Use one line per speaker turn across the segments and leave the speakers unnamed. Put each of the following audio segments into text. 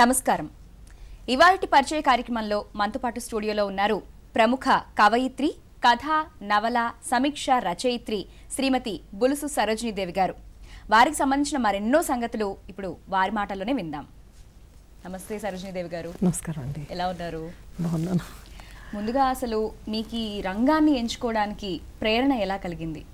నమస్కారం ఇవాల్టి పరిచయ కార్యక్రమంలో మనతో పాటు స్టూడియోలో ఉన్నారు ప్రముఖ కవయిత్రి కథ నవల సమీక్ష రచయిత్రి శ్రీమతి బులుసు సరోజినీదేవి గారు వారికి సంబంధించిన మరెన్నో సంగతులు ఇప్పుడు వారి మాటల్లోనే విందాం నమస్తే సరోజినీదేవి గారు
నమస్కారం అండి
ఎలా ఉన్నారు
బాగున్నాను
ముందుగా అసలు మీకు ఈ రంగాన్ని ఎంచుకోవడానికి ప్రేరణ ఎలా కలిగింది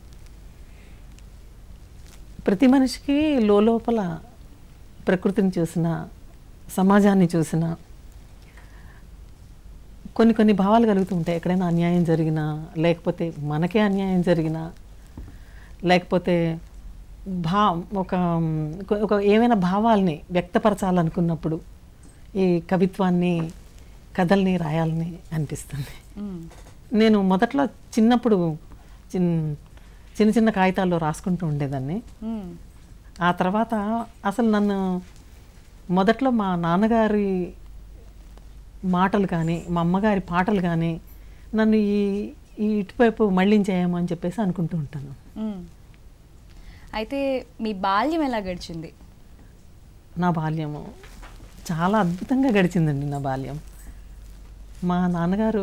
ప్రతి మనిషికి లోపల ప్రకృతిని చూసిన సమాజాన్ని చూసిన కొన్ని కొన్ని భావాలు కలుగుతూ ఉంటాయి ఎక్కడైనా అన్యాయం జరిగినా లేకపోతే మనకే అన్యాయం జరిగినా లేకపోతే భా ఒక ఒక ఏమైనా భావాల్ని వ్యక్తపరచాలనుకున్నప్పుడు ఈ కవిత్వాన్ని కథల్ని రాయాలని అనిపిస్తుంది
మ్మ్.
నేను మొదట్లో చిన్నప్పుడు చిన్ చిన్న చిన్న కాగితాల్లో రాసుకుంటూ ఉండేదాన్ని
మ్మ్.
ఆ తర్వాత అసలు నన్ను మొదట్లో మా నాన్నగారి మాటలు కానీ మా అమ్మగారి పాటలు కానీ నన్ను ఈ ఈ ఇటువైపు మళ్ళించేయేమో అని చెప్పేసి అనుకుంటూ ఉంటాను
మ్మ్. అయితే మీ బాల్యం ఎలా గడిచింది
నా బాల్యము చాలా అద్భుతంగా గడిచిందండి నా బాల్యం మా నాన్నగారు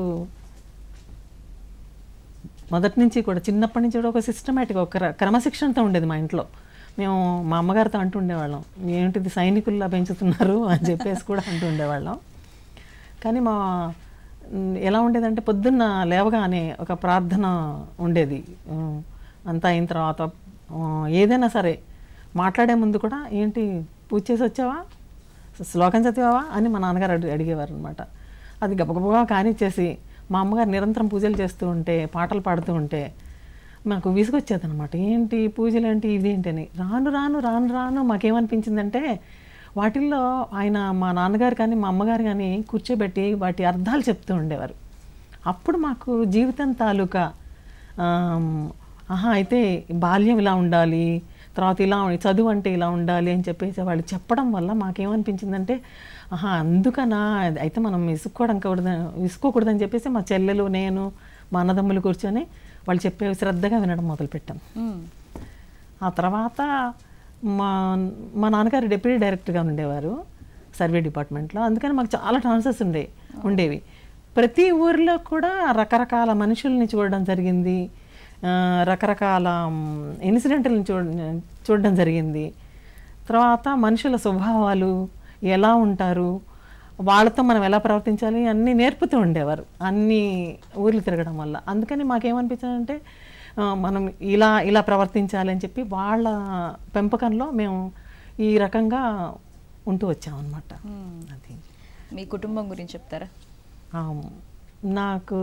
మొదటి నుంచి కూడా చిన్నప్పటి నుంచి కూడా ఒక సిస్టమేటిక్ ఒక క్ర- క్రమశిక్షణతో ఉండేది మా ఇంట్లో మేము మా అమ్మగారితో అంటూ ఉండేవాళ్ళం ఏంటిది సైనికుల్లా పెంచుతున్నారు అని చెప్పేసి కూడా అంటూ ఉండేవాళ్ళం కానీ మా ఉమ్, ఎలా ఉండేదంటే పొద్దున్న లేవగానే ఒక ప్రార్థన ఉండేది ఉమ్, అంతా అయిన తర్వాత ఆ, ఏదైనా సరే మాట్లాడే ముందు కూడా ఏంటి పూజ చేసి వచ్చావా శ్లోకం చదివావా అని మా నాన్నగారు అడిగి అడిగేవారు అనమాట అది గబగబగా కానిచ్చేసి మా అమ్మగారు నిరంతరం పూజలు చేస్తూ ఉంటే పాటలు పాడుతూ ఉంటే మాకు విసుగొచ్చేదనమాట ఏంటి పూజలు ఏంటి ఇదేంటి అని రాను రాను రాను రాను మాకేమనిపించిందంటే వాటిల్లో ఆయన మా నాన్నగారు కానీ మా అమ్మగారు కానీ కూర్చోబెట్టి వాటి అర్థాలు చెప్తూ ఉండేవారు అప్పుడు మాకు జీవితం తాలూకా ఆమ్, ఆహా అయితే బాల్యం ఇలా ఉండాలి తర్వాత ఇలా ఉం- చదువు అంటే ఇలా ఉండాలి అని చెప్పేసి వాళ్ళు చెప్పడం వల్ల మాకేమనిపించిందంటే ఆహా అందుకనా అయితే మనం విసుక్కోవడం కూడదు విసుకోకూడదని చెప్పేసి మా చెల్లెలు నేను మా అన్నదమ్ములు కూర్చొని వాళ్ళు చెప్పేవి శ్రద్ధగా వినడం మొదలుపెట్టాం
మ్మ్.
ఆ తర్వాత మా మా నాన్నగారు డిప్యూటీ డైరెక్టర్గా ఉండేవారు సర్వే డిపార్ట్మెంట్లో అందుకని మాకు చాలా ఛాన్సెస్ ఉండే ఉండేవి ప్రతి ఊరిలో కూడా రకరకాల మనుషుల్ని చూడడం జరిగింది ఆ, రకరకాల ఇన్సిడెంట్లను చూడ చూడడం జరిగింది తర్వాత మనుషుల స్వభావాలు ఎలా ఉంటారు వాళ్ళతో మనం ఎలా ప్రవర్తించాలి అన్నీ నేర్పుతూ ఉండేవారు అన్ని ఊర్లు తిరగడం వల్ల అందుకని మాకేమనిపించిందంటే ఆ, మనం ఇలా ఇలా ప్రవర్తించాలి అని చెప్పి వాళ్ళ పెంపకంలో మేము ఈ రకంగా ఉంటూ వచ్చామన్నమాట
మ్మ్.
అది
మీ కుటుంబం గురించి చెప్తారా
ఆ, నాకు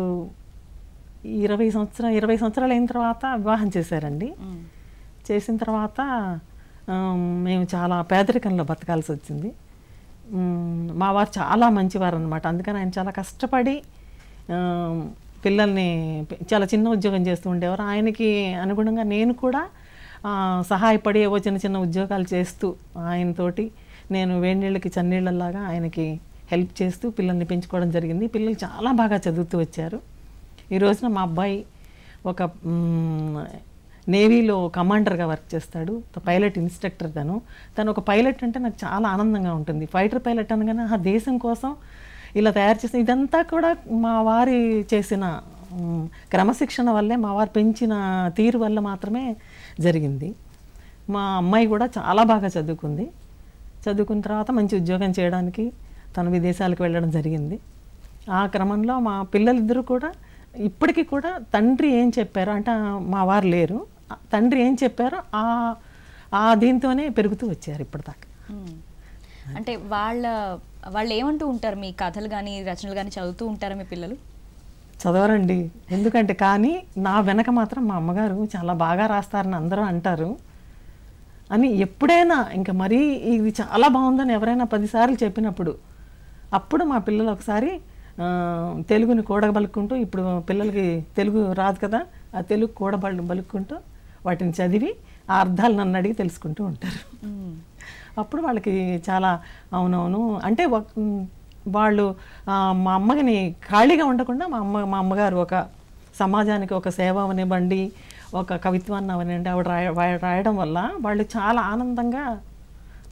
ఇరవై సంవత్సరం ఇరవై సంవత్సరాలు అయిన తర్వాత వివాహం చేశారండి
మ్మ్.
చేసిన తర్వాత ఆ, మేము చాలా పేదరికంలో బతకాల్సి వచ్చింది మ్, మా వారు చాలా మంచివారు అనమాట అందుకని ఆయన చాలా కష్టపడి ఆ, పిల్లల్ని పె- చాలా చిన్న ఉద్యోగం చేస్తూ ఉండేవారు ఆయనకి అనుగుణంగా నేను కూడా ఆ, సహాయపడి ఏవో చిన్న చిన్న ఉద్యోగాలు చేస్తూ ఆయనతోటి నేను వేడి నీళ్ళకి చన్నీళ్ళలాగా ఆయనకి హెల్ప్ చేస్తూ పిల్లల్ని పెంచుకోవడం జరిగింది పిల్లలు చాలా బాగా చదువుతూ వచ్చారు ఈ రోజున మా అబ్బాయి ఒక మ్, నేవీలో కమాండర్గా వర్క్ చేస్తాడు పైలట్ ఇన్స్ట్రక్టర్ తను తను ఒక పైలట్ అంటే నాకు చాలా ఆనందంగా ఉంటుంది ఫైటర్ పైలట్ అనగానే ఆ దేశం కోసం ఇలా తయారు చేసిన ఇదంతా కూడా మా వారి చేసిన మ్, క్రమశిక్షణ వల్లే మా వారు పెంచిన తీరు వల్ల మాత్రమే జరిగింది మా అమ్మాయి కూడా చాలా బాగా చదువుకుంది చదువుకున్న తర్వాత మంచి ఉద్యోగం చేయడానికి తను విదేశాలకు వెళ్ళడం జరిగింది ఆ క్రమంలో మా పిల్లలిద్దరూ కూడా ఇప్పటికీ కూడా తండ్రి ఏం చెప్పారో అంటే ఆ మా వారు లేరు ఆ తండ్రి ఏం చెప్పారో ఆ ఆ దీంతోనే పెరుగుతూ వచ్చారు ఇప్పటిదాకా
మ్మ్. అంటే వాళ్ళ వాళ్ళు ఏమంటూ ఉంటారు మీ కథలు కానీ రచనలు కానీ చదువుతూ ఉంటారా మీ పిల్లలు
చదవరండి ఎందుకంటే కానీ నా వెనక మాత్రం మా అమ్మగారు చాలా బాగా రాస్తారని అందరూ అంటారు అని ఎప్పుడైనా ఇంకా మరీ ఇది చాలా బాగుందని ఎవరైనా పదిసార్లు చెప్పినప్పుడు అప్పుడు మా పిల్లలు ఒకసారి ఆ, తెలుగుని కూడబలుక్కుంటూ ఇప్పుడు పిల్లలకి తెలుగు రాదు కదా ఆ తెలుగు కూడబలు బలుక్కుంటూ వాటిని చదివి ఆ అర్థాలు నన్ను అడిగి తెలుసుకుంటూ ఉంటారు
మ్మ్.
అప్పుడు వాళ్ళకి చాలా అవునవును అంటే ఒక- మ్, వాళ్ళు ఆ, మా అమ్మని ఖాళీగా ఉండకుండా మా అమ్మ మా అమ్మగారు ఒక సమాజానికి ఒక సేవ అవనివ్వండి ఒక కవిత్వాన్ని అవనివ్వండి ఆవిడ రాయ రాయ- రాయడం వల్ల వాళ్ళు చాలా ఆనందంగా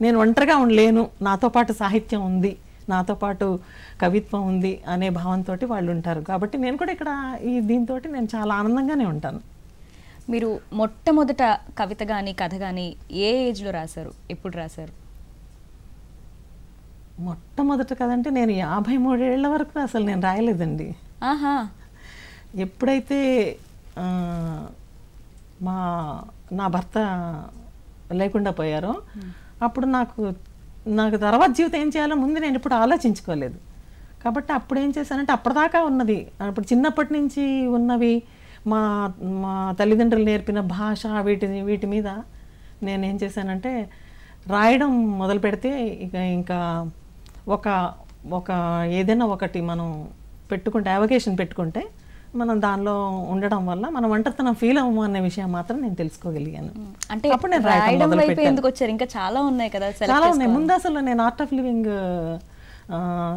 నేను ఒంటరిగా ఉండలేను నాతో పాటు సాహిత్యం ఉంది నాతో పాటు కవిత్వం ఉంది అనే భావంతో వాళ్ళు ఉంటారు కాబట్టి నేను కూడా ఇక్కడ ఈ దీంతో నేను చాలా ఆనందంగానే ఉంటాను
మీరు మొట్టమొదట కవిత కానీ కథ కానీ ఏ ఏజ్లో రాశారు ఎప్పుడు రాశారు
మొట్టమొదట కదంటే నేను యాభై మూడేళ్ల వరకు అసలు నేను రాయలేదండి
ఆహా
ఎప్పుడైతే ఆ, మా నా భర్త లేకుండా పోయారో అప్పుడు నాకు నాకు తర్వాత జీవితం ఏం చేయాలో ముందు నేను ఇప్పుడు ఆలోచించుకోలేదు కాబట్టి అప్పుడు ఏం చేశానంటే అప్పటిదాకా ఉన్నది అప్పుడు చిన్నప్పటి నుంచి ఉన్నవి మా మా తల్లిదండ్రులు నేర్పిన భాష వీటి వీటి మీద నేను ఏం చేశానంటే రాయడం మొదలు పెడితే ఇక ఇంకా ఒక ఒక ఏదైనా ఒకటి మనం పెట్టుకుంటే అవకేషన్ పెట్టుకుంటే మనం దానిలో ఉండడం వల్ల మనం ఒంటరితనం ఫీల్ అవ్వము అనే విషయం మాత్రం నేను తెలుసుకోగలిగాను
అంటే
అప్పుడు నేను రాయటం
రాయడం
మొదలు
వైపు
పెట్టాను.
ఎందుకు వచ్చారు ఇంకా చాలా ఉన్నాయి కదా select
చాలా ఉన్నాయి
చేసుకోవాలి.
ముందు అసలు నేను ఆర్ట్ ఆఫ్ లివింగ్ ఆ,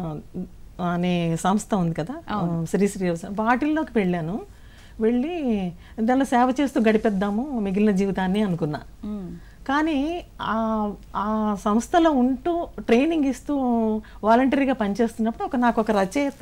అనే సంస్థ ఉంది కదా శ్రీ శ్రీ వాటిల్లోకి వెళ్ళాను వెళ్ళి దానిలో సేవ చేస్తూ గడిపేద్దాము మిగిలిన జీవితాన్ని అనుకున్నా
మ్మ్.
కానీ ఆ ఆ సంస్థలో ఉంటూ ట్రైనింగ్ ఇస్తూ వాలంటరీగా పనిచేస్తున్నప్పుడు ఒక నాకు ఒక రచయిత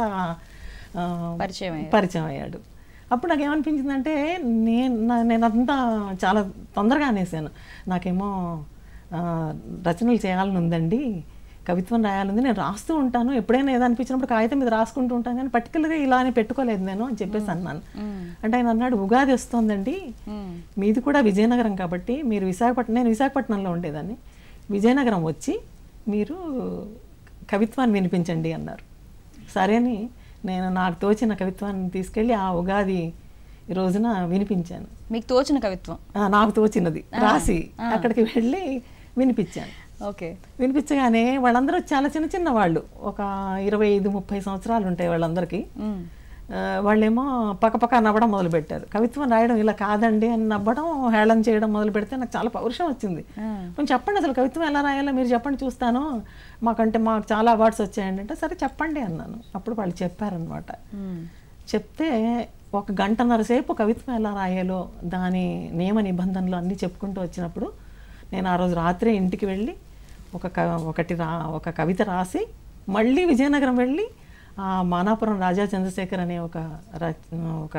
ఆ,
పరిచయం అయ్యారు.
పరిచయం అయ్యాడు అప్పుడు నాకు ఏమనిపించిందంటే నేను నా- నేను అంతా చాలా తొందరగా అనేసాను నాకేమో ఆ, రచనలు చేయాలని ఉందండి కవిత్వం రాయాలని నేను రాస్తూ ఉంటాను ఎప్పుడైనా ఏదో అనిపించినప్పుడు కాగితం మీద రాసుకుంటూ ఉంటాను కానీ పర్టికులర్గా ఇలా అని పెట్టుకోలేదు నేను అని చెప్పేసి అన్నాను అంటే ఆయన అన్నాడు ఉగాది వస్తోందండి
మ్మ్.
మీది కూడా విజయనగరం కాబట్టి మీరు విశాఖపట్నం నేను విశాఖపట్నంలో ఉండేదాన్ని విజయనగరం వచ్చి మీరు కవిత్వాన్ని వినిపించండి అన్నారు సరే అని నేను నాకు తోచిన కవిత్వాన్ని తీసుకెళ్ళి ఆ ఉగాది రోజున వినిపించాను
మీకు తోచిన కవిత్వం
ఆ, నాకు తోచినది రాసి అక్కడికి వెళ్ళి వినిపించాను
ఓకే
వినిపించగానే వాళ్ళందరూ చాలా చిన్న చిన్న వాళ్ళు ఒక ఇరవై ఐదు ముప్పై సంవత్సరాలు ఉంటాయి వాళ్ళందరికీ
మ్మ్.
ఆ, వాళ్ళేమో పక్కపక్క నవ్వడం మొదలుపెట్టారు కవిత్వం రాయడం ఇలా కాదండి అని నవ్వడం హేళన చేయడం మొదలు పెడితే నాకు చాలా పౌరుషం వచ్చింది
ఆ.
కొంచెం చెప్పండి అసలు కవిత్వం ఎలా రాయాలో మీరు చెప్పండి చూస్తాను మాకంటే మాకు చాలా అవార్డ్స్ వచ్చాయండి అంటే సరే చెప్పండి అన్నాను అప్పుడు వాళ్ళు చెప్పారనమాట
మ్మ్.
చెప్తే ఒక గంటన్నర సేపు కవిత్వం ఎలా రాయాలో దాని నియమ నిబంధనలు అన్నీ చెప్పుకుంటూ వచ్చినప్పుడు నేను ఆ రోజు రాత్రి ఇంటికి వెళ్ళి ఒక క ఒకటి రా ఒక కవిత రాసి మళ్ళీ విజయనగరం వెళ్ళి ఆ మానాపురం రాజా చంద్రశేఖర్ అనే ఒక ర- ఒక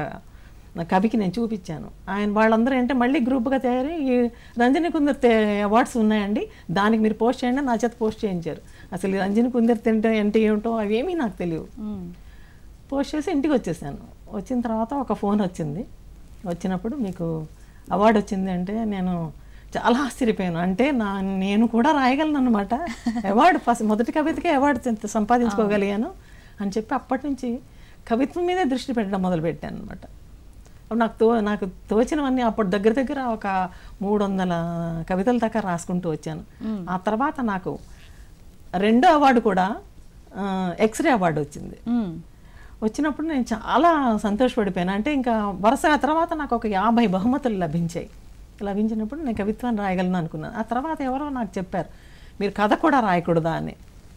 కవికి నేను చూపించాను ఆయన వాళ్ళందరూ ఏంటంటే మళ్ళీ గ్రూప్గా తయారై ఈ రంజని కుందర్ అవార్డ్స్ ఉన్నాయండి దానికి మీరు పోస్ట్ చేయండి నా చేత పోస్ట్ చేయించారు అసలు ఈ రంజని కుందర్ తింటే అంటే ఏమిటో అవేమీ నాకు తెలియవు
మ్మ్.
పోస్ట్ చేసి ఇంటికి వచ్చేసాను వచ్చిన తర్వాత ఒక ఫోన్ వచ్చింది వచ్చినప్పుడు మీకు అవార్డు వచ్చింది అంటే నేను చాలా ఆశ్చర్యపోయాను అంటే నా నేను కూడా రాయగలను అనమాట అవార్డు ఫస్ట్ మొదటి కవితకే అవార్డు తె- సంపాదించుకోగలిగాను అని చెప్పి అప్పటి నుంచి కవిత్వం మీదే దృష్టి పెట్టడం మొదలుపెట్టాను అనమాట అప్పుడు నాకు తో నాకు తోచినవన్నీ అప్పుడు దగ్గర దగ్గర ఒక మూడు వందల కవితల దాకా రాసుకుంటూ వచ్చాను ఆ తర్వాత నాకు రెండో అవార్డు కూడా ఎక్స్రే అవార్డు వచ్చింది
మ్మ్.
వచ్చినప్పుడు నేను చాలా సంతోషపడిపోయాను అంటే ఇంకా వరుసగా తర్వాత నాకు ఒక యాభై బహుమతులు లభించాయి లభించినప్పుడు నేను కవిత్వాన్ని రాయగలను అనుకున్నాను ఆ తర్వాత ఎవరో నాకు చెప్పారు మీరు కథ కూడా రాయకూడదా అని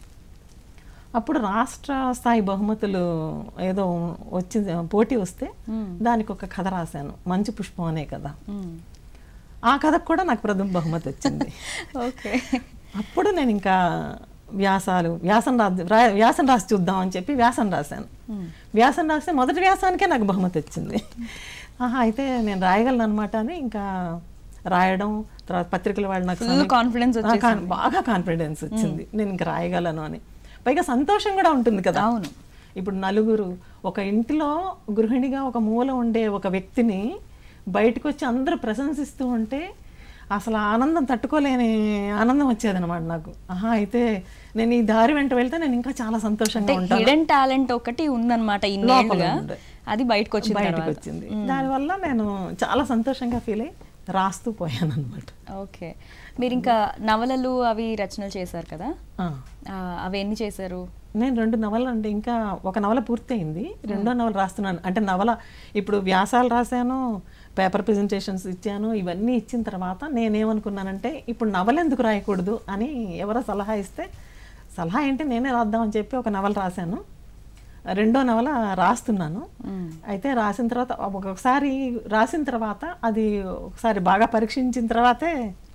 అప్పుడు రాష్ట్ర స్థాయి బహుమతులు ఏదో వచ్చింది పోటీ వస్తే దానికి ఒక కథ రాశాను మంచు పుష్పం అనే కథ
మ్మ్.
ఆ కథకు కూడా నాకు ప్రథమ బహుమతి వచ్చింది
ఓకే
అప్పుడు నేను ఇంకా వ్యాసాలు వ్యాసం రాసి రా- వ్యాసం రాసి చూద్దాం అని చెప్పి వ్యాసం రాశాను వ్యాసం రాస్తే మొదటి వ్యాసానికే నాకు బహుమతి వచ్చింది ఆహా అయితే నేను రాయగలను అనమాట అని ఇంకా రాయడం తర్వాత పత్రికల వాళ్ళు నాకు
Full
సమీ-
confidence
ఆ, కాన్- బాగా కాన్ఫిడెన్స్ వచ్చింది నేను ఇంకా రాయగలను అని పైగా సంతోషం కూడా ఉంటుంది కదా
అవును.
ఇప్పుడు నలుగురు ఒక ఇంటిలో గృహిణిగా ఒక మూల ఉండే ఒక వ్యక్తిని బయటకు వచ్చి అందరూ ప్రశంసిస్తూ ఉంటే అసలు ఆ ఆనందం తట్టుకోలేని ఆనందం వచ్చేదన్నమాట నాకు ఆహా అయితే నేను ఈ దారి వెంట వెళ్తే నేను ఇంకా చాలా సంతోషంగా
అంటే
ఉంటాను
హిడెన్ టాలెంట్ ఒకటి ఉందన్నమాట ఇన్నేళ్ళుగా
ఉండే.
అది బయటకు వచ్చింది
బయటకు
తర్వాత.
వచ్చింది దానివల్ల నేను చాలా సంతోషంగా ఫీల్ అయ్యి రాస్తూ పోయాను అనమాట
ఓకే మీరు ఇంకా నవలలు అవి రచనలు చేశారు కదా ఆ, అవి ఎన్ని చేశారు
నేను రెండు నవలలు అంటే ఇంకా ఒక నవల పూర్తయింది రెండో నవల రాస్తున్నాను అంటే నవల ఇప్పుడు వ్యాసాలు రాశాను పేపర్ ప్రజెంటేషన్స్ ఇచ్చాను ఇవన్నీ ఇచ్చిన తర్వాత నేనేమనుకున్నానంటే ఇప్పుడు నవల ఎందుకు రాయకూడదు అని ఎవరో సలహా ఇస్తే సలహా ఏంటి నేనే రాద్దామని చెప్పి ఒక నవల రాశాను రెండో నవల రాస్తున్నాను అయితే రాసిన తర్వాత ఒక్కొక్కసారి రాసిన తర్వాత అది ఒకసారి బాగా పరీక్షించిన తర్వాతే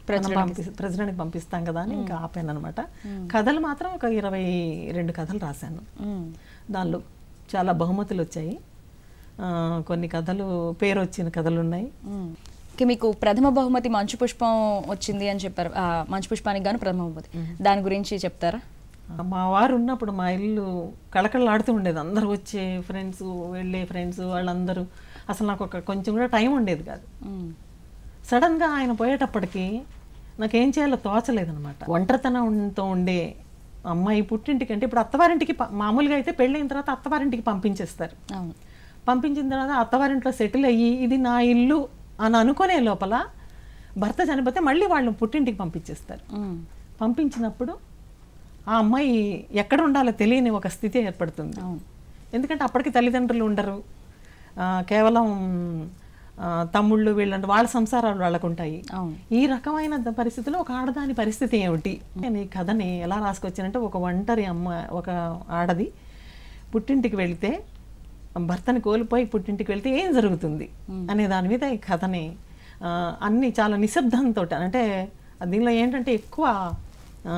ప్రెసిడెంట్కి పంపిస్తాం కదా అని ఇంకా ఆపాను అనమాట కథలు మాత్రం ఒక ఇరవై రెండు కథలు రాశాను
మ్మ్.
దానిలో చాలా బహుమతులు వచ్చాయి ఆ, కొన్ని కథలు పేరు వచ్చిన కథలు ఉన్నాయి
మ్మ్. ఓకే, మీకు ప్రథమ బహుమతి మంచు పుష్పం వచ్చింది అని చెప్పారు ఆ, మంచు పుష్పానికి గాను ప్రథమ బహుమతి దాని గురించి చెప్తారా
మా వారు ఉన్నప్పుడు మా ఇల్లు కళకళలాడుతూ ఉండేది అందరూ వచ్చే ఫ్రెండ్స్ వెళ్ళే ఫ్రెండ్స్ వాళ్ళందరూ అసలు నాకు ఒక కొంచెం కూడా టైం ఉండేది కాదు
మ్మ్.
సడన్గా ఆయన పోయేటప్పటికి నాకేం చేయాలో తోచలేదనమాట ఒంటరితనంతో ఉండే అమ్మాయి పుట్టింటికి అంటే ఇప్పుడు అత్తవారింటికి ప- మామూలుగా అయితే పెళ్ళైన తర్వాత అత్తవారింటికి పంపించేస్తారు
అవును
పంపించిన తర్వాత అత్తవారింట్లో సెటిల్ అయ్యి ఇది నా ఇల్లు అని అనుకునే లోపల భర్త చనిపోతే మళ్ళీ వాళ్ళు పుట్టింటికి పంపించేస్తారు
మ్మ్.
పంపించినప్పుడు ఆ అమ్మాయి ఎక్కడ ఉండాలో తెలియని ఒక స్థితి ఏర్పడుతుంది
అవును
ఎందుకంటే అప్పటికి తల్లిదండ్రులు ఉండరు ఆ, కేవలం ఆ, తమ్ముళ్ళు వీళ్ళంటే వాళ్ళ సంసారాలు వాళ్ళకు ఉంటాయి
అవును
ఈ రకమైన ద- పరిస్థితిలో ఒక ఆడదాని పరిస్థితి ఏమిటి నేను ఈ కథని ఎలా రాసుకొచ్చానంటే ఒక ఒంటరి అమ్మ ఒక ఆడది పుట్టింటికి వెళితే భర్తని కోల్పోయి పుట్టింటికి వెళ్తే ఏం జరుగుతుంది అనే దాని మీద ఈ కథని ఆ, అన్ని చాలా నిశ్శబ్దంతో అంటే దీనిలో ఏంటంటే ఎక్కువ ఆ,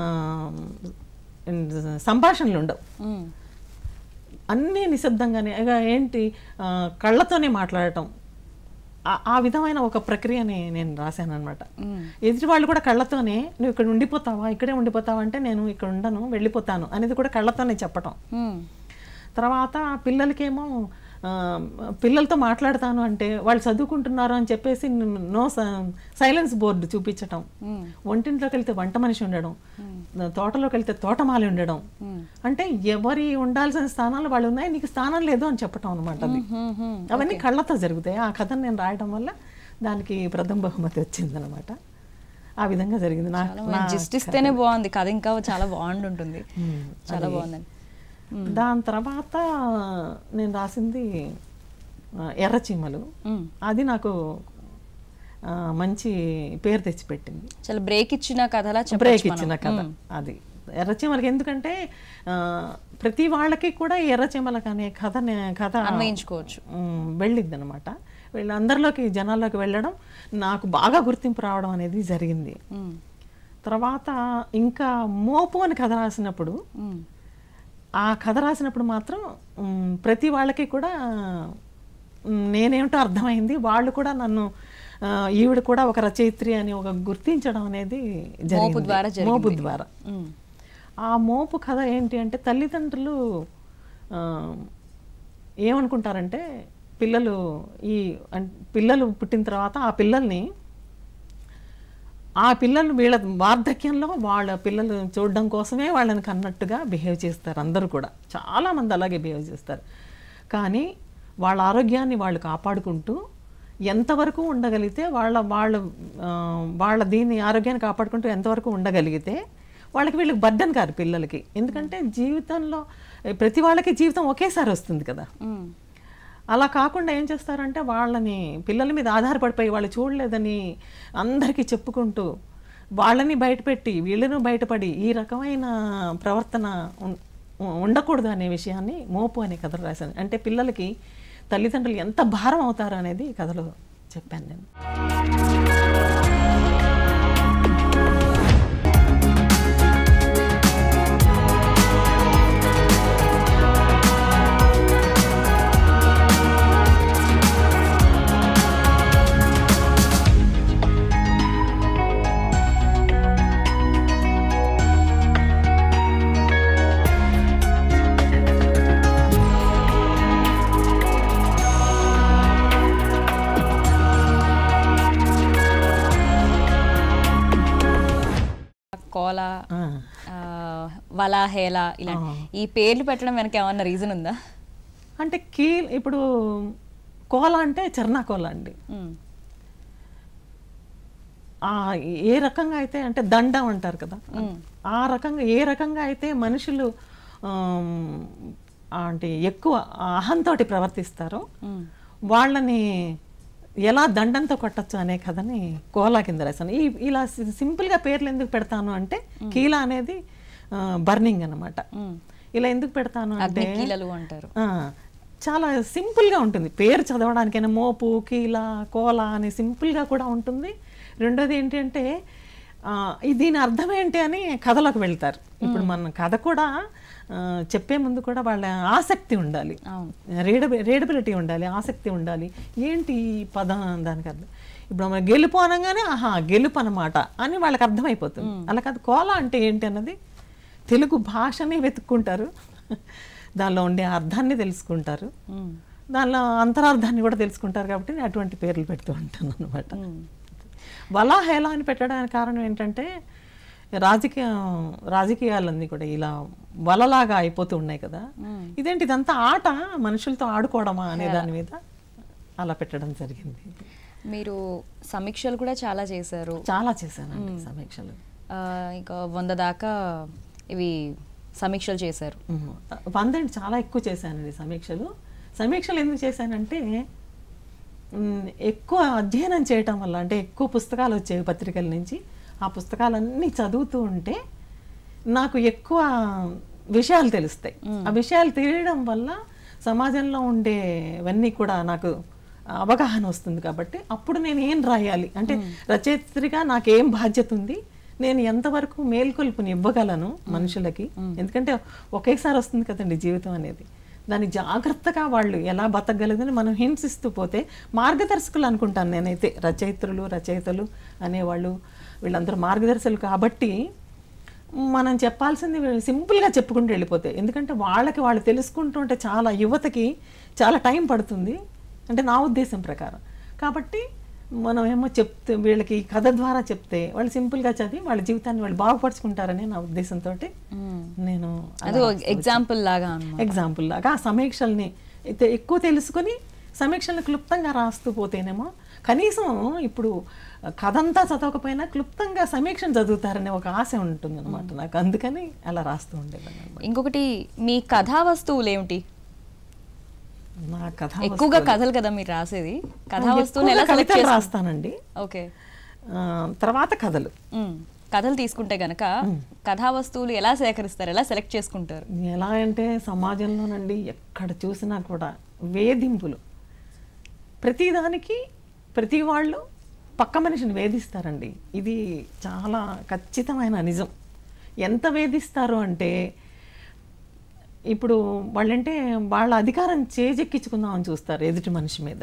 సంభాషణలు ఉండవు
మ్మ్.
అన్నీ నిశ్శబ్దంగానే ఇక ఏంటి ఆ, కళ్ళతోనే మాట్లాడటం ఆ- ఆ విధమైన ఒక ప్రక్రియని నేను రాశాను అనమాట
మ్మ్.
ఎదుటి వాళ్ళు కూడా కళ్ళతోనే నువ్వు ఇక్కడ ఉండిపోతావా ఇక్కడే ఉండిపోతావా అంటే నేను ఇక్కడ ఉండను వెళ్ళిపోతాను అనేది కూడా కళ్ళతోనే చెప్పటం
మ్మ్.
తర్వాత పిల్లలకేమో ఆ, పిల్లలతో మాట్లాడతాను అంటే వాళ్ళు చదువుకుంటున్నారు అని చెప్పేసి నో సైలెన్స్ బోర్డు చూపించటం
మ్మ్.
వంటింట్లోకి వెళ్తే వంట మనిషి ఉండడం తోటలోకి వెళ్తే తోటమాలి ఉండడం
మ్మ్.
అంటే ఎవరి ఉండాల్సిన స్థానాలు వాళ్ళు ఉన్నాయి నీకు స్థానం లేదు అని చెప్పటం అనమాట అది
మ్మ్. మ్మ్.
అవన్నీ కళ్ళతో జరుగుతాయి ఆ కథను నేను రాయడం వల్ల దానికి ప్రథమ బహుమతి వచ్చిందనమాట ఆ విధంగా జరిగింది నా
చాలా జిస్ట్ ఇస్తేనే బాగుంది కథ ఇంకా చాలా బాగుంటుంది చాలా బాగుందండి
దాని తర్వాత నేను రాసింది ఆ, ఎర్రచీమలు
మ్మ్.
అది నాకు ఆ, మంచి పేరు తెచ్చిపెట్టింది
చాలా బ్రేక్ ఇచ్చిన కథలా
బ్రేక్
చెప్పచ్చు
ఇచ్చిన కథ అది ఎర్రచీమలకి ఎందుకంటే ఆ, ప్రతి వాళ్ళకి కూడా ఈ ఎర్రచీమలకు అనే కథ కథ
అన్వయించుకోవచ్చు
వెళ్ళిద్ది అనమాట వీళ్ళందరిలోకి జనాల్లోకి వెళ్ళడం నాకు బాగా గుర్తింపు రావడం అనేది జరిగింది
మ్మ్.
తర్వాత ఇంకా మోపు అని కథ రాసినప్పుడు
మ్మ్.
ఆ కథ రాసినప్పుడు మాత్రం మ్, ప్రతి వాళ్ళకి కూడా మ్, నేనేమిటో అర్థమైంది వాళ్ళు కూడా నన్ను ఆ, ఈవిడ కూడా ఒక రచయిత్రి అని ఒక గుర్తించడం అనేది జరిగింది
ద్వారా జరిగింది.
మోపు ద్వారా
మ్మ్.
ఆ మోపు కథ ఏంటి అంటే తల్లిదండ్రులు ఆ, ఏమనుకుంటారంటే పిల్లలు ఈ అన్- పిల్లలు పుట్టిన తర్వాత ఆ పిల్లల్ని ఆ పిల్లలు వీళ్ళ వార్ధక్యంలో వాళ్ళ పిల్లలు చూడడం కోసమే వాళ్ళని కన్నట్టుగా బిహేవ్ చేస్తారు అందరూ కూడా చాలామంది అలాగే బిహేవ్ చేస్తారు కానీ వాళ్ళ ఆరోగ్యాన్ని వాళ్ళు కాపాడుకుంటూ ఎంతవరకు ఉండగలిగితే వాళ్ళ వాళ్ళ ఆ, వాళ్ళ దీన్ని ఆరోగ్యాన్ని కాపాడుకుంటూ ఎంతవరకు ఉండగలిగితే వాళ్ళకి వీళ్ళకి బర్డన్ కాదు పిల్లలకి ఎందుకంటే జీవితంలో ప్రతి వాళ్ళకి జీవితం ఒకేసారి వస్తుంది కదా
మ్మ్.
అలా కాకుండా ఏం చేస్తారంటే వాళ్ళని పిల్లల మీద ఆధారపడిపోయి వాళ్ళు చూడలేదని అందరికీ చెప్పుకుంటూ వాళ్ళని బయటపెట్టి వీళ్ళను బయటపడి ఈ రకమైన ప్రవర్తన ఉం- ఉండకూడదు అనే విషయాన్ని మోపు అనే కథలు రాశాను అంటే పిల్లలకి తల్లిదండ్రులు ఎంత భారం అవుతారు అనేది ఈ కథలో చెప్పాను నేను
కోల
ఆ.
ఆ, వల హేల ఇలా ఈ పేర్లు పెట్టడం వెనక ఏమన్నా రీజన్ ఉందా
అంటే కీ ఇప్పుడు కోల అంటే చర్నా కోల అండి
మ్మ్.
ఆ ఏ రకంగా అయితే అంటే దండం అంటారు కదా ఆ రకంగా ఏ రకంగా అయితే మనుషులు ఆమ్, అంటే ఎక్కువ అహంతోటి ప్రవర్తిస్తారో
మ్మ్.
వాళ్ళని ఎలా దండంతో కొట్టచ్చు అనే కథని కోలా కింద రాశాను ఈ ఇలా సి- సింపుల్గా పేర్లు ఎందుకు పెడతాను అంటే కీలా అనేది బర్నింగ్ అన్నమాట
మ్మ్.
ఇలా ఎందుకు పెడతాను అంటే
అగ్ని కీలలు అంటారు
ఆ, చాలా సింపుల్గా ఉంటుంది పేరు చదవడానికైనా మోపు కీల కోల అని సింపుల్గా కూడా ఉంటుంది రెండోది ఏంటంటే ఆ, ఈ దీని అర్థం ఏంటి అని కథలోకి వెళ్తారు ఇప్పుడు మన కథ కూడా ఆ, చెప్పే ముందు కూడా వాళ్ళ ఆసక్తి ఉండాలి
అవును
రీడబి రీడబిలిటీ ఉండాలి ఆసక్తి ఉండాలి ఏంటి ఈ పదం దానికి అర్థం ఇప్పుడు మన గెలుపు అనగానే ఆహా గెలుపు అనమాట అని వాళ్ళకి అర్థమైపోతుంది అలా కాదు కోల అంటే ఏంటి అన్నది తెలుగు భాషని వెతుక్కుంటారు దానిలో ఉండే అర్థాన్ని తెలుసుకుంటారు
మ్మ్.
దానిలో అంతరార్థాన్ని కూడా తెలుసుకుంటారు కాబట్టి నేను అటువంటి పేర్లు పెడుతూ ఉంటాను అనమాట
మ్మ్.
వలా హేళ అని పెట్టడానికి కారణం ఏంటంటే రాజకీయ రాజకీయాలన్నీ కూడా ఇలా వలలాగా అయిపోతూ ఉన్నాయి కదా ఇదేంటి ఇదంతా ఆట మనుషులతో ఆడుకోవడమా అనే దాని మీద అలా పెట్టడం జరిగింది
మీరు సమీక్షలు కూడా చాలా చేశారు
చాలా చేశానండి సమీక్షలు
ఆ, ఇంకా వంద దాకా ఇవి సమీక్షలు చేశారు
ఉమ్. వందేంటి చాలా ఎక్కువ చేశానండి సమీక్షలు సమీక్షలు ఎందుకు చేశానంటే ఉమ్, ఎక్కువ అధ్యయనం చేయటం వల్ల అంటే ఎక్కువ పుస్తకాలు వచ్చేవి పత్రికల నుంచి ఆ పుస్తకాలన్నీ చదువుతూ ఉంటే నాకు ఎక్కువ విషయాలు తెలుస్తాయి ఆ విషయాలు తెలియడం వల్ల సమాజంలో ఉండేవన్నీ కూడా నాకు అవగాహన వస్తుంది కాబట్టి అప్పుడు నేను ఏం రాయాలి అంటే రచయిత్రిగా నాకు ఏం బాధ్యత ఉంది నేను ఎంతవరకు మేల్కొల్పుని ఇవ్వగలను మనుషులకి ఎందుకంటే ఒకేసారి వస్తుంది కదండి జీవితం అనేది దాన్ని జాగ్రత్తగా వాళ్ళు ఎలా బతకగలదని మనం హింసిస్తూ పోతే మార్గదర్శకులు అనుకుంటాను నేనైతే రచయిత్రులు రచయితలు అనేవాళ్ళు వీళ్ళందరూ మార్గదర్శకులు కాబట్టి మనం చెప్పాల్సింది సింపుల్గా చెప్పుకుంటూ వెళ్ళిపోతాయి ఎందుకంటే వాళ్ళకి వాళ్ళు తెలుసుకుంటూ ఉంటే చాలా యువతకి చాలా టైం పడుతుంది అంటే నా ఉద్దేశం ప్రకారం కాబట్టి మనం ఏమో చెప్తే వీళ్ళకి ఈ కథ ద్వారా చెప్తే వాళ్ళు సింపుల్గా చదివి వాళ్ళ జీవితాన్ని వాళ్ళు బాగుపరుచుకుంటారని నా ఉద్దేశంతో నేను
అది ఎగ్జాంపుల్ లాగా అన్నమాట
ఎగ్జాంపుల్ లాగా ఆ సమీక్షల్ని అయితే ఎక్కువ తెలుసుకొని సమీక్షలను క్లుప్తంగా రాస్తూ పోతేనేమో కనీసం ఇప్పుడు కథంతా చదవకపోయినా క్లుప్తంగా సమీక్షను చదువుతారనే ఒక ఆశ ఉంటుంది అనమాట నాకు అందుకని అలా రాస్తూ ఉండేదాన్ని అన్నమాట.
ఇంకొకటి మీ కథా వస్తువులు ఏమిటి
నా కథ
ఎక్కువగా కథలు కదా మీరు రాసేది కథా
ఎక్కువగా
వస్తువులు ఎలా సెలెక్ట్
కవితలు
చేస్తారు
రాస్తానండి
ఓకే
ఆ, తర్వాత కథలు
మ్మ్. కథలు తీసుకుంటే గనక కథా వస్తువులు ఎలా సేకరిస్తారు ఎలా సెలెక్ట్ చేసుకుంటారు
ఎలా అంటే సమాజంలోనండి ఎక్కడ చూసినా కూడా వేధింపులు ప్రతిదానికి ప్రతి వాళ్ళు పక్క మనిషిని వేధిస్తారండి ఇది చాలా ఖచ్చితమైన నిజం ఎంత వేధిస్తారు అంటే ఇప్పుడు వాళ్ళంటే వాళ్ళ అధికారం చేజెక్కించుకుందామని చూస్తారు ఎదుటి మనిషి మీద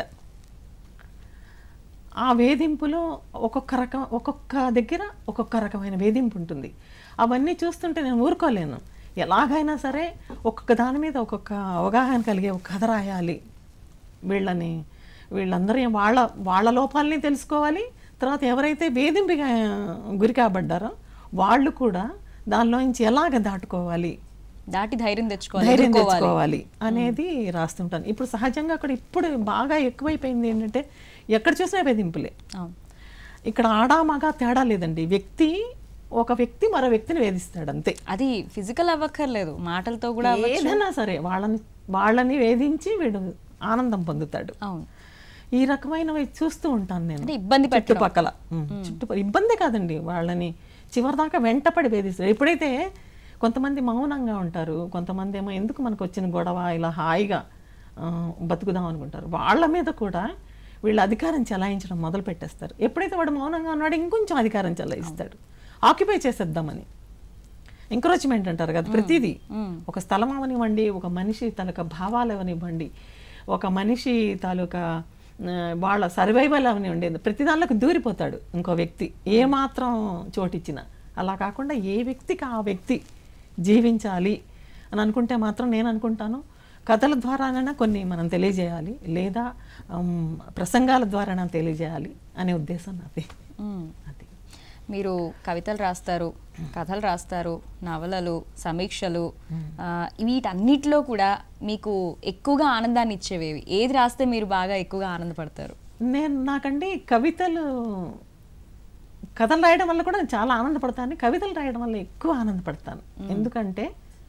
ఆ వేధింపులో ఒక్కొక్క రకం ఒక్కొక్క దగ్గర ఒక్కొక్క రకమైన వేధింపు ఉంటుంది అవన్నీ చూస్తుంటే నేను ఊరుకోలేను ఎలాగైనా సరే ఒక్కొక్క దాని మీద ఒక్కొక్క అవగాహన కలిగే ఒక కథ రాయాలి వీళ్ళని వీళ్ళందరూ ఏం వాళ్ళ వాళ్ళ లోపాలని తెలుసుకోవాలి తర్వాత ఎవరైతే వేధింపుగా గురి కాబడ్డారో వాళ్ళు కూడా దానిలోంచి ఎలాగ దాటుకోవాలి
దాటి ధైర్యం తెచ్చుకోవాలి
ధైర్యం
ఎదుర్కోవాలి.
తెచ్చుకోవాలి అనేది రాస్తుంటాను ఇప్పుడు సహజంగా అక్కడ ఇప్పుడు బాగా ఎక్కువైపోయింది ఏంటంటే ఎక్కడ చూసినా వేధింపులే
అవును
ఇక్కడ ఆడా మగ తేడా లేదండి వ్యక్తి ఒక వ్యక్తి మరో వ్యక్తిని వేధిస్తాడు అంతే
అది ఫిజికల్ అవ్వక్కర్లేదు మాటలతో కూడా అవ్వచ్చు.
ఏదైనా సరే వాళ్ళని వాళ్ళని వేధించి వీడు ఆనందం పొందుతాడు
అవును
ఈ రకమైనవి చూస్తూ ఉంటాను నేను
అంటే ఇబ్బంది పెట్టడం.
చుట్టుపక్కల ఉమ్, చుట్టుపక్కల ఇబ్బంది కాదండి వాళ్ళని చివరిదాకా వెంటపడి వేధిస్తారు ఎప్పుడైతే కొంతమంది మౌనంగా ఉంటారు కొంతమంది ఏమో ఎందుకు మనకు వచ్చిన గొడవ ఇలా హాయిగా ఆ, బతుకుదాం అనుకుంటారు వాళ్ళ మీద కూడా వీళ్ళు అధికారం చెలాయించడం మొదలు పెట్టేస్తారు ఎప్పుడైతే వాడు మౌనంగా ఉన్నాడో ఇంకొంచెం అధికారం చెలాయిస్తాడు ఆక్యుపై చేసేద్దామని ఎంకరేజ్మెంట్ అంటారు కదా ప్రతిదీ ఒక స్థలం అవనివ్వండి ఒక మనిషి తాలూకా భావాలు అవనివ్వండి ఒక మనిషి తాలూకా ఆ, వాళ్ళ సర్వైవల్ అవనివ్వండి ప్రతి దానిలోకి దూరిపోతాడు ఇంకో వ్యక్తి ఏ మాత్రం చోటిచ్చినా అలా కాకుండా ఏ వ్యక్తికి ఆ వ్యక్తి జీవించాలి అని అనుకుంటే మాత్రం నేను అనుకుంటాను కథల ద్వారానైనా కొన్ని మనం తెలియజేయాలి లేదా ఆమ్, ప్రసంగాల ద్వారానే తెలియజేయాలి అనే ఉద్దేశం నాది
మ్మ్.
అది
మీరు కవితలు రాస్తారు కథలు రాస్తారు నవలలు సమీక్షలు ఆ, వీటన్నిటిలో కూడా మీకు ఎక్కువగా ఆనందాన్ని ఇచ్చేవేవి ఏది రాస్తే మీరు బాగా ఎక్కువగా ఆనందపడతారు
నేను నాకండి కవితలు కథలు రాయడం వల్ల కూడా నేను చాలా ఆనందపడతాను కవితలు రాయడం వల్ల ఎక్కువ ఆనందపడతాను ఎందుకంటే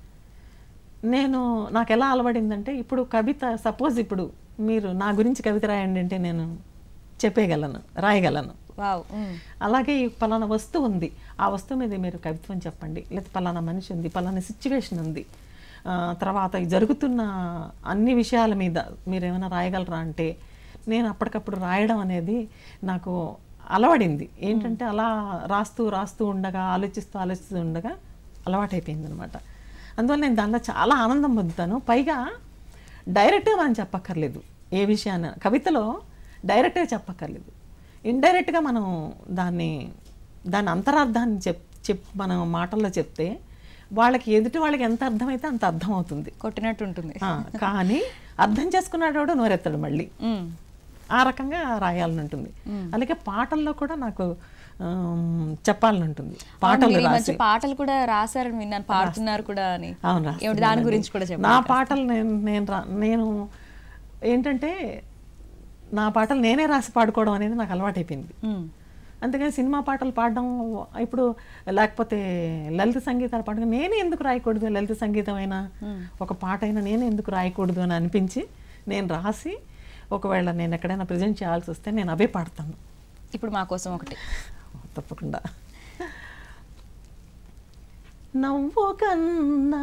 నేను నాకు ఎలా అలవడిందంటే ఇప్పుడు కవిత సపోజ్ ఇప్పుడు మీరు నా గురించి కవిత రాయండి అంటే నేను చెప్పేయగలను రాయగలను
వావ్ మ్మ్.
అలాగే ఈ పలానా వస్తువు ఉంది ఆ వస్తువు మీద మీరు కవిత్వం చెప్పండి లేదా పలానా మనిషి ఉంది పలానా సిచ్యువేషన్ ఉంది ఆ, తర్వాత ఈ జరుగుతున్న అన్ని విషయాల మీద మీరు ఏమైనా రాయగలరా అంటే నేను అప్పటికప్పుడు రాయడం అనేది నాకు అలవడింది ఏంటంటే అలా రాస్తూ రాస్తూ ఉండగా ఆలోచిస్తూ ఆలోచిస్తూ ఉండగా అలవాటైపోయింది అనమాట అందువల్ల నేను దానిలో చాలా ఆనందం పొందుతాను పైగా డైరెక్ట్గా మనం చెప్పక్కర్లేదు ఏ విషయాన్ని కవితలో డైరెక్ట్గా చెప్పక్కర్లేదు ఇండైరెక్ట్గా మనం దాన్ని దాని అంతరార్థాన్ని చెప్ చెప్ మనం మాటల్లో చెప్తే వాళ్ళకి ఎదుటి వాళ్ళకి ఎంత అర్థమైతే అంత అర్థం అవుతుంది
కొట్టినట్టు ఉంటుంది
ఆ, కానీ అర్థం చేసుకున్నాడు నోరెత్తాడు మళ్ళీ
మ్మ్.
ఆ రకంగా రాయాలని ఉంటుంది అలాగే పాటల్లో కూడా నాకు ఆమ్, చెప్పాలని ఉంటుంది పాటలు
మీరు ఈ మధ్య
రాసి
పాటలు కూడా రాశారని విన్నాను పాడుతున్నారు కూడా అని
అవును
ఏమిటి దాని
రాస్తున్నానండి.
గురించి కూడా
నా
చెప్పండి
పాటలు నేను నేను రా- నేను ఏంటంటే నా పాటలు నేనే రాసి పాడుకోవడం అనేది నాకు అలవాటైపోయింది
మ్మ్.
అందుకని సినిమా పాటలు పాడడం ఇప్పుడు లేకపోతే లలిత సంగీతాలు పాడడం నేనే ఎందుకు రాయకూడదు లలిత సంగీతం అయినా ఒక పాట అయినా నేనే ఎందుకు రాయకూడదు అని అనిపించి నేను రాసి ఒకవేళ నేను ఎక్కడైనా ప్రజెంట్ చేయాల్సి వస్తే నేను అవే పాడతాను
ఇప్పుడు మా కోసం ఒకటి
తప్పకుండా నవ్వు కన్నా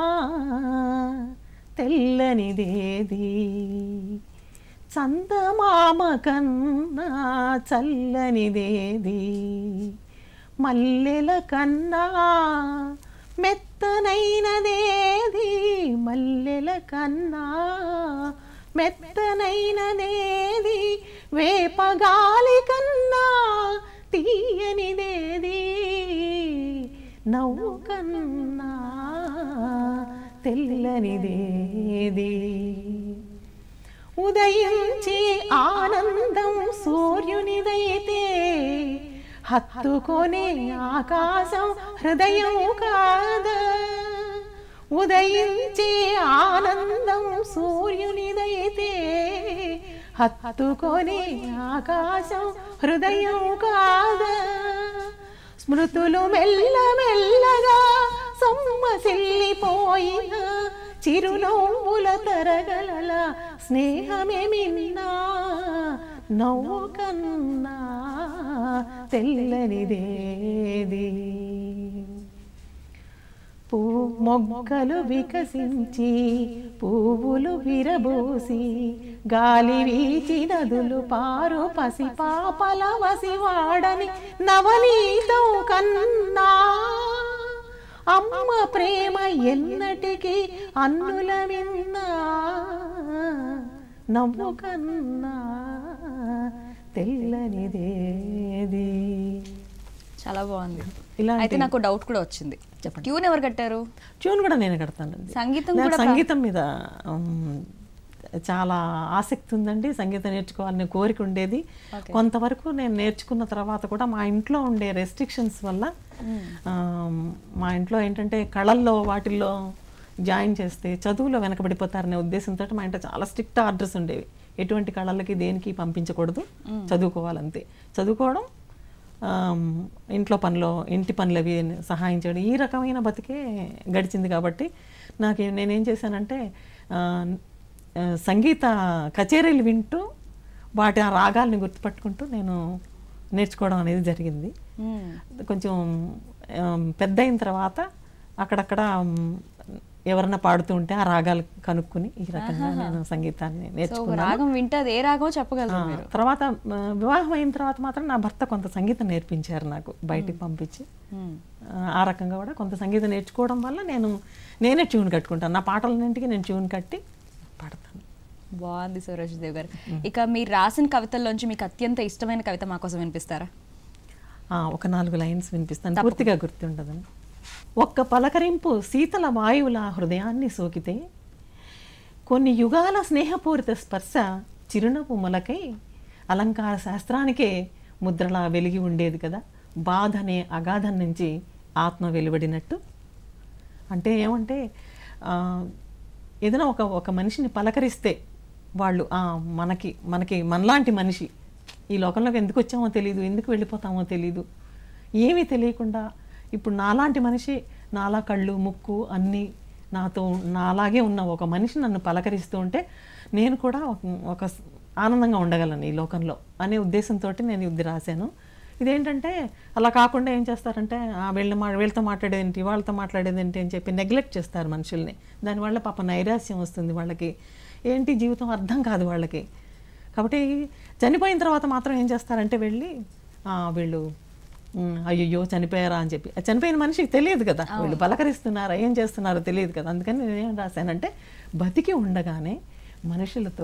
తెల్లనిదేది చందమామ కన్నా చల్లనిదేది మల్లెల కన్నా మెత్తనైనదేది మల్లెల కన్నా మెత్తనైనదేది వేపగాలి కన్నా తీయనిదేది నవ్వు కన్నా తెల్లనిదేది ఉదయించే ఆనందం సూర్యునిదైతే హత్తుకొనే ఆకాశం హృదయం కాదా ఉదయించే ఆనందం సూర్యునిదైతే హత్తుకొనే ఆకాశం హృదయం కాదా స్మృతులు మెల్ల మెల్లగా సొమ్మసిల్లిపోయిన చిరునవ్వుల తరగలల స్నేహమే మిన్నా నవ్వు కన్నా తెల్లనిదేది పూ మొగ్గలు వికసించి పువ్వులు విరబోసి గాలి వీచి నదులు పారు పసిపాపల వసివాడని నవనీతం కన్నా అమ్మ ప్రేమ ఎన్నటికి అన్నుల విన్నా నవ్వు కన్నా తెల్లనిదేది
చాలా బాగుంది
ఇలాంటి-
అయితే నాకు డౌట్ కూడా వచ్చింది
చెప్పండి.
ట్యూన్ ఎవరు కట్టారు
ట్యూన్ కూడా నేను కడతానండి
సంగీతం
నాకు
కూడా
సంగీతం మీద ఉమ్, చాలా ఆసక్తి ఉందండి సంగీతం నేర్చుకోవాలనే కోరిక ఉండేది
Okay.
కొంతవరకు నేను నేర్చుకున్న తర్వాత కూడా మా ఇంట్లో ఉండే రెస్ట్రిక్షన్స్ వల్ల ఆమ్, మా ఇంట్లో ఏంటంటే కళల్లో వాటిల్లో జాయిన్ చేస్తే చదువులో వెనకబడిపోతారనే ఉద్దేశంతో మా ఇంట్లో చాలా స్ట్రిక్ట్ ఆర్డర్స్ ఉండేవి ఎటువంటి కళలకి దేనికి పంపించకూడదు చదువుకోవాలంతే చదువుకోవడం ఆమ్, ఇంట్లో పనిలో ఇంటి పనులు అవి సహాయం చేయడం ఈ రకమైన బతికే గడిచింది కాబట్టి నాకు ఏ- నేనేం చేశానంటే ఆ, ఆ, సంగీత కచేరీలు వింటూ వాటి ఆ రాగాల్ని గుర్తుపట్టుకుంటూ నేను నేర్చుకోవడం అనేది జరిగింది
మ్మ్.
కొంచెం ఆమ్, పెద్ద అయిన తర్వాత అక్కడక్కడ ఆమ్, ఎవరన్నా పాడుతూ ఉంటే ఆ రాగాలు కనుక్కుని ఈ రకంగా నేను సంగీతాన్ని
సో
నేర్చుకున్నాను
రాగం వింటే అది ఏ రాగమో
ఆ,
చెప్పగలరు మీరు
తర్వాత ఆ, వివాహం అయిన తర్వాత మాత్రం నా భర్త కొంత సంగీతం నేర్పించారు నాకు బయటికి పంపించి
మ్మ్.
ఆ, ఆ రకంగా కూడా కొంత సంగీతం నేర్చుకోవడం వల్ల నేను నేనే ట్యూన్ కట్టుకుంటాను నా పాటలన్నింటికి నేను ట్యూన్ కట్టి పాడతాను
బాగుంది సూరజ్ దేవ్ గారు ఇక మీరు రాసిన కవితల్లోంచి మీకు అత్యంత ఇష్టమైన కవిత మా కోసం వినిపిస్తారా
ఆ, ఒక నాలుగు లైన్స్ వినిపిస్తాను పూర్తిగా గుర్తుండదని ఒక్క పలకరింపు శీతల వాయువుల హృదయాన్ని సోకితే కొన్ని యుగాల స్నేహపూరిత స్పర్శ చిరునవ్వు మొలకై అలంకార శాస్త్రానికే ముద్రలా వెలిగి ఉండేది కదా బాధ అనే అగాధం నుంచి ఆత్మ వెలువడినట్టు అంటే ఏమంటే ఆ, ఏదైనా ఒక ఒక మనిషిని పలకరిస్తే వాళ్ళు ఆ, మనకి మనకి మనలాంటి మనిషి ఈ లోకంలోకి ఎందుకు వచ్చామో తెలియదు ఎందుకు వెళ్ళిపోతామో తెలియదు ఏమీ తెలియకుండా ఇప్పుడు నాలాంటి మనిషి నాలా కళ్ళు ముక్కు అన్నీ నాతో నాలాగే ఉన్న ఒక మనిషి నన్ను పలకరిస్తూ ఉంటే నేను కూడా ఒక- ఒక స్- ఆనందంగా ఉండగలను ఈ లోకంలో అనే ఉద్దేశంతో నేను ఇది రాశాను ఇదేంటంటే అలా కాకుండా ఏం చేస్తారంటే ఆ వీళ్ళ మా వీళ్ళతో మాట్లాడేదేంటి వాళ్ళతో మాట్లాడేదేంటి అని చెప్పి నెగ్లెక్ట్ చేస్తారు మనుషుల్ని దానివల్ల పాప నైరాస్యం వస్తుంది వాళ్ళకి ఏంటి జీవితం అర్థం కాదు వాళ్ళకి కాబట్టి చనిపోయిన తర్వాత మాత్రం ఏం చేస్తారంటే వెళ్ళి "ఆ, వీళ్ళు ఉమ్, అయ్యయ్యో చనిపోయారా అని చెప్పి ఆ చనిపోయిన మనిషికి తెలియదు కదా వీళ్ళు పలకరిస్తున్నారా ఏం చేస్తున్నారో తెలియదు కదా అందుకని నేనేం రాశానంటే బతికి ఉండగానే మనుషులతో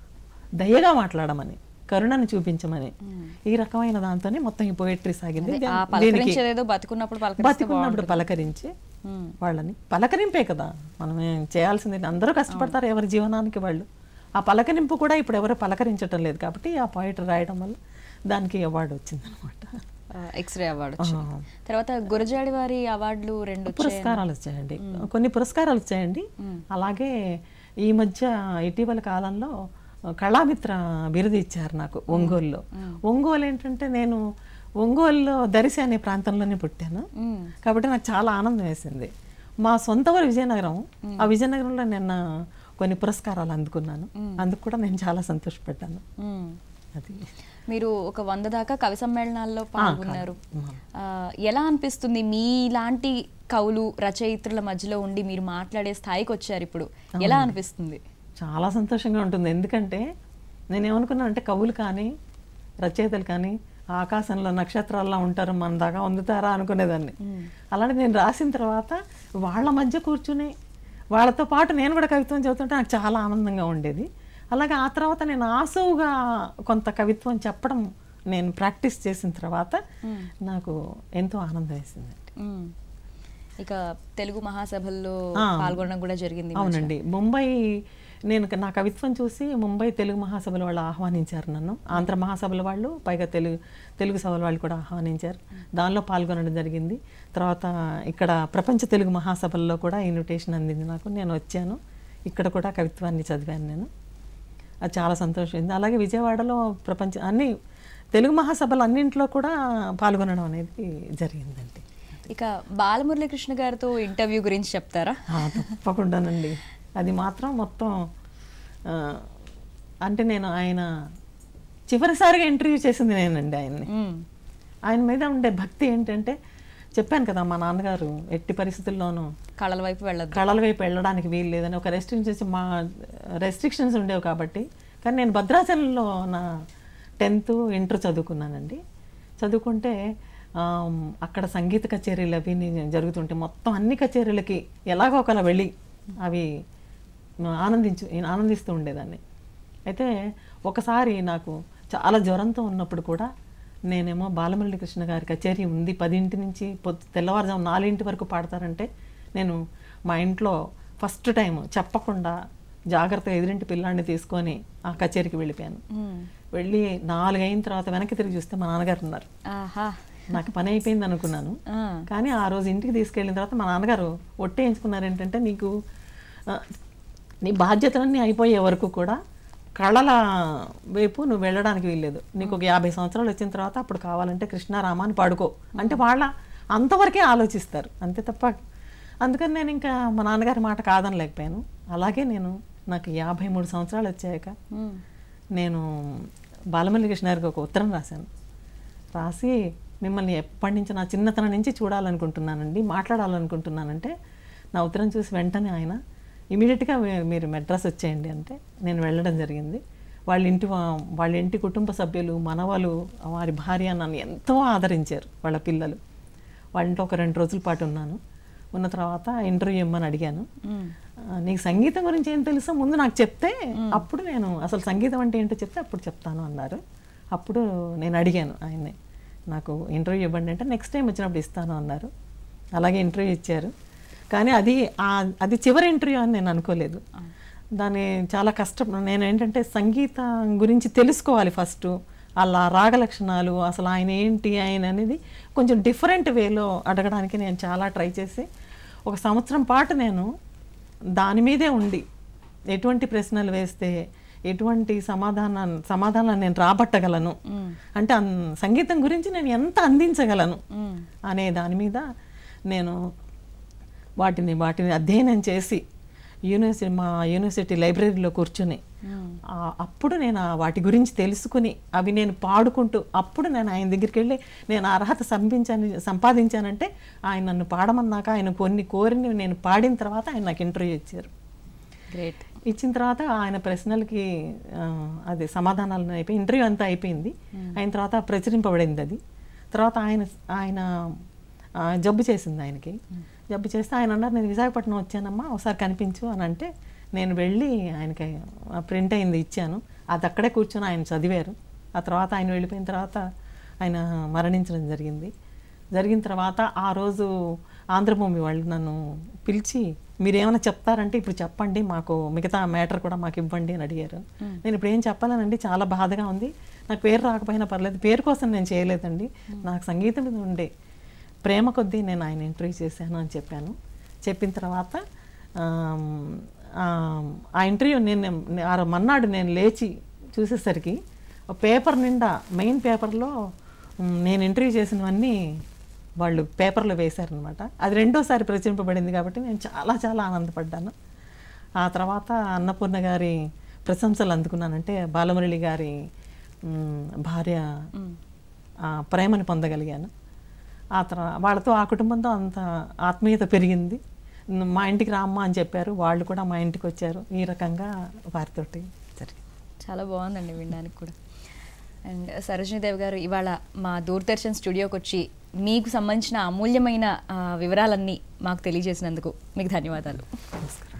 దయగా మాట్లాడమని కరుణను చూపించమని ఈ రకమైన దాంతోనే మొత్తం ఈ పోయిటరీ సాగింది
అదే, ఆ
దీనికి
పలకరించేదేదో బతుకున్నప్పుడు పలకరిస్తే
బతికున్నప్పుడు పలకరించి
ఉమ్.
వాళ్ళని పలకరింపే కదా మనం ఏం చేయాల్సింది అందరూ కష్టపడతారు ఎవరి జీవనానికి వాళ్ళు ఆ పలకరింపు కూడా ఇప్పుడు ఎవరు పలకరించటం లేదు కాబట్టి ఆ పోయిటరీ రాయడం వల్ల దానికి అవార్డు వచ్చింది అనమాట
ఆ, ఎక్స్రే అవార్డు వచ్చింది తర్వాత గురజాడి వారి అవార్డులు రెండు వచ్చాయి
పురస్కారాలు వచ్చాయండి కొన్ని పురస్కారాలు వచ్చాయండి అలాగే ఈ మధ్య ఇటీవల కాలంలో కళామిత్ర బిరుదు ఇచ్చారు నాకు ఒంగోలులో ఒంగోలు ఏంటంటే నేను ఒంగోలులో దరిసి అనే ప్రాంతంలోనే పుట్టాను
ఉమ్.
కాబట్టి నాకు చాలా ఆనందం వేసింది మా సొంత ఊరు విజయనగరం ఆ విజయనగరంలో నిన్న కొన్ని పురస్కారాలు అందుకున్నాను అందుకు కూడా నేను చాలా సంతోషపడ్డాను
ఉమ్.
అది
మీరు ఒక వంద దాకా కవి సమ్మేళనాల్లో పాల్గొన్నారు ఆ, ఎలా అనిపిస్తుంది మీలాంటి కవులు రచయిత్రుల మధ్యలో ఉండి మీరు మాట్లాడే స్థాయికి వచ్చారు ఇప్పుడు ఎలా అనిపిస్తుంది
చాలా సంతోషంగా ఉంటుంది ఎందుకంటే నేను ఏమనుకున్నాను అంటే కవులు కానీ రచయితలు కానీ ఆకాశంలో నక్షత్రాల్లో ఉంటారు మన దాకా అందుతారా అనుకునేదాన్ని అలాంటి నేను రాసిన తర్వాత వాళ్ళ మధ్య కూర్చుని వాళ్ళతో పాటు నేను కూడా కవిత్వం చదువుతుంటే నాకు చాలా ఆనందంగా ఉండేది అలాగే ఆ తర్వాత నేను ఆసువుగా కొంత కవిత్వం చెప్పడం నేను ప్రాక్టీస్ చేసిన తర్వాత నాకు ఎంతో ఆనందం వేసింది
ఉమ్. ఇక తెలుగు మహాసభల్లో
ఆ.
పాల్గొనడం కూడా జరిగింది
అవునండి ముంబై నేను నా కవిత్వం చూసి ముంబై తెలుగు మహాసభల వాళ్ళు ఆహ్వానించారు నన్ను ఆంధ్ర మహాసభల వాళ్ళు పైగా తెలుగు తెలుగు సభల వాళ్ళు కూడా ఆహ్వానించారు దానిలో పాల్గొనడం జరిగింది తర్వాత ఇక్కడ ప్రపంచ తెలుగు మహాసభల్లో కూడా ఇన్విటేషన్ అందింది నాకు నేను వచ్చాను ఇక్కడ కూడా కవిత్వాన్ని చదివాను నేను అది చాలా సంతోషమైంది అలాగే విజయవాడలో ప్రపంచ అన్ని తెలుగు మహాసభలు అన్నింట్లో కూడా పాల్గొనడం అనేది జరిగిందండి
ఇక బాలమురళీకృష్ణ గారితో ఇంటర్వ్యూ గురించి చెప్తారా
ఆ, తప్పకుండానండి అది మాత్రం మొత్తం ఆ, అంటే నేను ఆయన చివరిసారిగా ఇంటర్వ్యూ చేసింది నేనండి ఆయన్ని
ఉమ్.
ఆయన మీద ఉండే భక్తి ఏంటంటే చెప్పాను కదా మా నాన్నగారు ఎట్టి పరిస్థితుల్లోనూ
కళల వైపు వెళ్ళదు
కళల వైపు వెళ్ళడానికి వీలు లేదని ఒక రెస్ట్రిక్షన్స్ మా రెస్ట్రిక్షన్స్ ఉండేవి కాబట్టి కానీ నేను భద్రాచలంలో నా టెన్త్ ఇంటర్ చదువుకున్నానండి చదువుకుంటే ఆమ్, అక్కడ సంగీత కచేరీలు అవి ని- జరుగుతుంటే మొత్తం అన్ని కచేరీలకి ఎలాగో ఒకలా వెళ్ళి అవి ఆనందించు నేను ఆనందిస్తూ ఉండేదాన్ని అయితే ఒకసారి నాకు చాలా జ్వరంతో ఉన్నప్పుడు కూడా నేనేమో బాలమురళి కృష్ణ గారి కచేరీ ఉంది పదింటి నుంచి పొద్దు తెల్లవారుజాము నాలుగింటి వరకు పాడతారంటే నేను మా ఇంట్లో ఫస్ట్ టైం చెప్పకుండా జాగ్రత్తగా ఎదురింటి పిల్లాడిని తీసుకొని ఆ కచేరీకి వెళ్ళిపోయాను
ఉమ్.
వెళ్ళి నాలుగు అయిన తర్వాత వెనక్కి తిరిగి చూస్తే మా నాన్నగారు ఉన్నారు
ఆహా
నాకు పని అయిపోయింది అనుకున్నాను
ఆ.
కానీ ఆ రోజు ఇంటికి తీసుకెళ్ళిన తర్వాత మా నాన్నగారు ఒట్టేయించుకున్నారు ఏంటంటే నీకు ఆ, నీ బాధ్యతలన్నీ అయిపోయే వరకు కూడా కళల వైపు నువ్వు వెళ్ళడానికి వీల్లేదు నీకు ఒక యాభై సంవత్సరాలు వచ్చిన తర్వాత అప్పుడు కావాలంటే కృష్ణారామాన్ని పాడుకో అంటే వాళ్ళ అంతవరకే ఆలోచిస్తారు అంతే తప్ప అందుకని నేను ఇంకా మా నాన్నగారి మాట కాదనలేకపోయాను అలాగే నేను నాకు యాభై మూడు సంవత్సరాలు వచ్చాక
ఉమ్.
నేను బాలమల్లి కృష్ణ గారికి ఒక ఉత్తరం రాశాను రాసి మిమ్మల్ని ఎప్పటి నుంచి నా చిన్నతనం నుంచి చూడాలనుకుంటున్నానండి మాట్లాడాలనుకుంటున్నానంటే నా ఉత్తరం చూసి వెంటనే ఆయన ఇమీడియట్గా మీరు మెడ్రాస్ వచ్చేయండి అంటే నేను వెళ్ళడం జరిగింది వాళ్ళ ఇంటి వా- వాళ్ళ ఇంటి కుటుంబ సభ్యులు మనవలు వారి భార్య నన్ను ఎంతో ఆదరించారు వాళ్ళ పిల్లలు వాళ్ళ ఇంట్లో ఒక రెండు రోజుల పాటు ఉన్నాను ఉన్న తర్వాత ఇంటర్వ్యూ ఇమ్మని అడిగాను
ఉమ్.
ఆ, నీకు సంగీతం గురించి ఏం తెలుసో ముందు నాకు చెప్తే అప్పుడు నేను అసలు సంగీతం అంటే ఏంటో చెప్తే అప్పుడు చెప్తాను అన్నారు అప్పుడు నేను అడిగాను ఆయన్ని నాకు ఇంటర్వ్యూ ఇవ్వండి అంటే నెక్స్ట్ టైం వచ్చినప్పుడు ఇస్తాను అన్నారు అలాగే ఇంటర్వ్యూ ఇచ్చారు కానీ అది ఆ- అది చివరి ఇంటర్వ్యూ అని నేను అనుకోలేదు దాన్ని చాలా కష్టం నేను ఏంటంటే సంగీతం గురించి తెలుసుకోవాలి ఫస్ట్ అలా రాగ లక్షణాలు అసలు ఆయన ఏంటి ఆయన అనేది కొంచెం డిఫరెంట్ వేలో అడగడానికి నేను చాలా ట్రై చేసి ఒక సంవత్సరం పాటు నేను దాని మీదే ఉండి ఎటువంటి ప్రశ్నలు వేస్తే ఎటువంటి సమాధానాన్ని సమాధానాన్ని నేను రాబట్టగలను అంటే అన్- సంగీతం గురించి నేను ఎంత అందించగలను
ఉమ్.
అనే దాని మీద నేను వాటిని వాటిని అధ్యయనం చేసి యూనివర్సిటీ మా యూనివర్సిటీ లైబ్రరీలో కూర్చుని ఆ, అప్పుడు నేను ఆ వాటి గురించి తెలుసుకుని అవి నేను పాడుకుంటూ అప్పుడు నేను ఆయన దగ్గరికి వెళ్ళి నేను అర్హత సంపించాను సంపాదించానంటే ఆయన నన్ను పాడమన్నాక ఆయన కొన్ని కోరిని నేను పాడిన తర్వాత ఆయన నాకు ఇంటర్వ్యూ ఇచ్చారు
గ్రేట్
ఇచ్చిన తర్వాత ఆయన ప్రశ్నలకి ఆ, అది సమాధానాలు అయిపోయి ఇంటర్వ్యూ అంతా అయిపోయింది అయిన తర్వాత ప్రచురింపబడింది అది తర్వాత ఆయన ఆయన ఆ, జబ్బు చేసింది ఆయనకి జబ్బు చేస్తే ఆయన అన్నారు నేను విశాఖపట్నం వచ్చానమ్మా ఒకసారి కనిపించు అని అంటే నేను వెళ్ళి ఆయనకి ప్రింట్ అయింది ఇచ్చాను అది అక్కడే కూర్చొని ఆయన చదివారు ఆ తర్వాత ఆయన వెళ్ళిపోయిన తర్వాత ఆయన మరణించడం జరిగింది జరిగిన తర్వాత ఆ రోజు ఆంధ్రభూమి వాళ్ళు నన్ను పిలిచి మీరు ఏమైనా చెప్తారంటే ఇప్పుడు చెప్పండి మాకు మిగతా మ్యాటర్ కూడా మాకు ఇవ్వండి అని అడిగారు నేను ఇప్పుడు ఏం చెప్పాలనండి చాలా బాధగా ఉంది నాకు పేరు రాకపోయినా పర్లేదు పేరు కోసం నేను చేయలేదండి నాకు సంగీతం మీద ఉండే ప్రేమ కొద్దీ నేను ఆయన ఇంటర్వ్యూ చేశాను అని చెప్పాను చెప్పిన తర్వాత ఆమ్, ఆమ్, ఆ ఇంటర్వ్యూ నేను ఆ మన్నాడు నేను లేచి చూసేసరికి ఆ పేపర్ నిండా మెయిన్ పేపర్లో మ్, నేను ఇంటర్వ్యూ చేసినవన్నీ వాళ్ళు పేపర్లో వేశారనమాట అది రెండోసారి ప్రచురింపబడింది కాబట్టి నేను చాలా చాలా ఆనందపడ్డాను ఆ తర్వాత అన్నపూర్ణ గారి ప్రశంసలు అందుకున్నానంటే బాలమురళి గారి మ్, భార్య ఆ, ప్రేమని పొందగలిగాను ఆ తర్వాత వాళ్ళతో ఆ కుటుంబంతో అంత ఆత్మీయత పెరిగింది న- మా ఇంటికి రామ్మా అని చెప్పారు వాళ్ళు కూడా మా ఇంటికి వచ్చారు ఈ రకంగా వారితోటి జరిగింది
చాలా బాగుందండి వినడానికి కూడా అండ్ సరోజినీదేవి గారు ఇవాళ మా దూరదర్శన్ స్టూడియోకి వచ్చి మీకు సంబంధించిన అమూల్యమైన ఆ, వివరాలన్నీ మాకు తెలియజేసినందుకు మీకు ధన్యవాదాలు
నమస్కారం